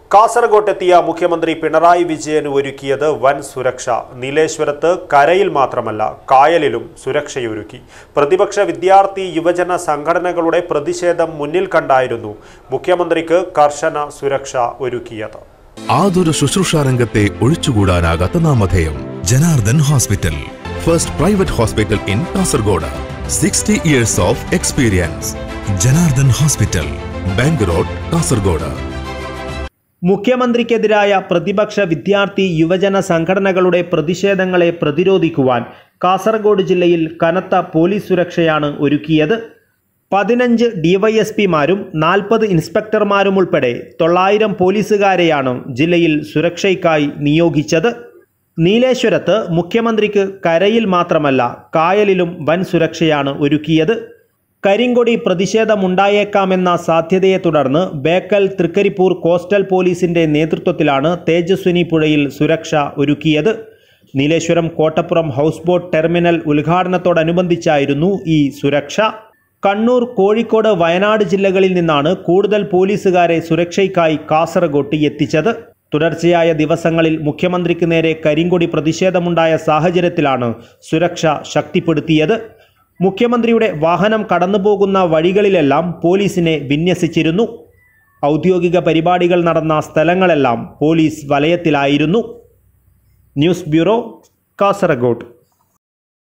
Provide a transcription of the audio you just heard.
കാസർഗോട്ടെത്തിയ മുഖ്യമന്ത്രി പിണറായി വിജയൻ ഒരുക്കിയത് വൻ സുരക്ഷ നീലേശ്വരത്ത് കരയിൽ മാത്രമല്ല കായലിലും സുരക്ഷയൊരുക്കി പ്രതിപക്ഷ വിദ്യാർത്ഥി യുവജന സംഘടനകളുടെ പ്രതിഷേധം മുന്നിൽ കണ്ടായിരുന്നു മുഖ്യമന്ത്രിക്ക് കർശന സുരക്ഷ ഒരുക്കിയത് ആതുര ശുശ്രൂഷ രംഗത്തെ ഒഴിച്ചുകൂടാനാകാത്ത നാമധേയം Janardhan hospital first private hospital in Kasaragod sixty years of experience Janardhan hospital bank road Kasaragod മുഖ്യമന്ത്രിക്കെതിരായ പ്രതിപക്ഷ വിദ്യാർത്ഥി യുവജന സംഘടനകളുടെ പ്രതിഷേധങ്ങളെ പ്രതിരോധിക്കുവാൻ കാസർഗോഡ് ജില്ലയിൽ കനത്ത പോലീസ് സുരക്ഷയാണ് ഒരുക്കിയത് പതിനഞ്ച് ഡിവൈഎസ്പിമാരും നാൽപ്പത് ഇൻസ്പെക്ടർമാരും ഉൾപ്പെടെ തൊള്ളായിരം പോലീസുകാരെയാണ് ജില്ലയിൽ സുരക്ഷയ്ക്കായി നിയോഗിച്ചത് നീലേശ്വരത്ത് മുഖ്യമന്ത്രിക്ക് കരയിൽ മാത്രമല്ല കായലിലും വൻ സുരക്ഷയാണ് ഒരുക്കിയത് കരിങ്കൊടി പ്രതിഷേധമുണ്ടായേക്കാമെന്ന സാധ്യതയെ തുടർന്ന് ബേക്കൽ തൃക്കരിപ്പൂർ കോസ്റ്റൽ പോലീസിന്റെ നേതൃത്വത്തിലാണ് തേജസ്വിനി പുഴയിൽ സുരക്ഷ ഒരുക്കിയത് Nileshwaram Kottappuram house boat terminal ഉദ്ഘാടനത്തോടനുബന്ധിച്ചായിരുന്നു ഈ സുരക്ഷ കണ്ണൂർ കോഴിക്കോട് വയനാട് ജില്ലകളിൽ നിന്നാണ് കൂടുതൽ പോലീസുകാരെ സുരക്ഷയ്ക്കായി കാസർഗോട്ട് എത്തിച്ചത് തുടർച്ചയായ ദിവസങ്ങളിൽ മുഖ്യമന്ത്രിക്ക് നേരെ കരിങ്കൊടി പ്രതിഷേധമുണ്ടായ സാഹചര്യത്തിലാണ് സുരക്ഷ ശക്തിപ്പെടുത്തിയത് മുഖ്യമന്ത്രിയുടെ വാഹനം കടന്നുപോകുന്ന വഴികളിലെല്ലാം പോലീസിനെ വിന്യസിച്ചിരുന്നു ഔദ്യോഗിക പരിപാടികൾ നടന്ന സ്ഥലങ്ങളെല്ലാം പോലീസ് വലയത്തിലായിരുന്നു ന്യൂസ് ബ്യൂറോ കാസർഗോഡ്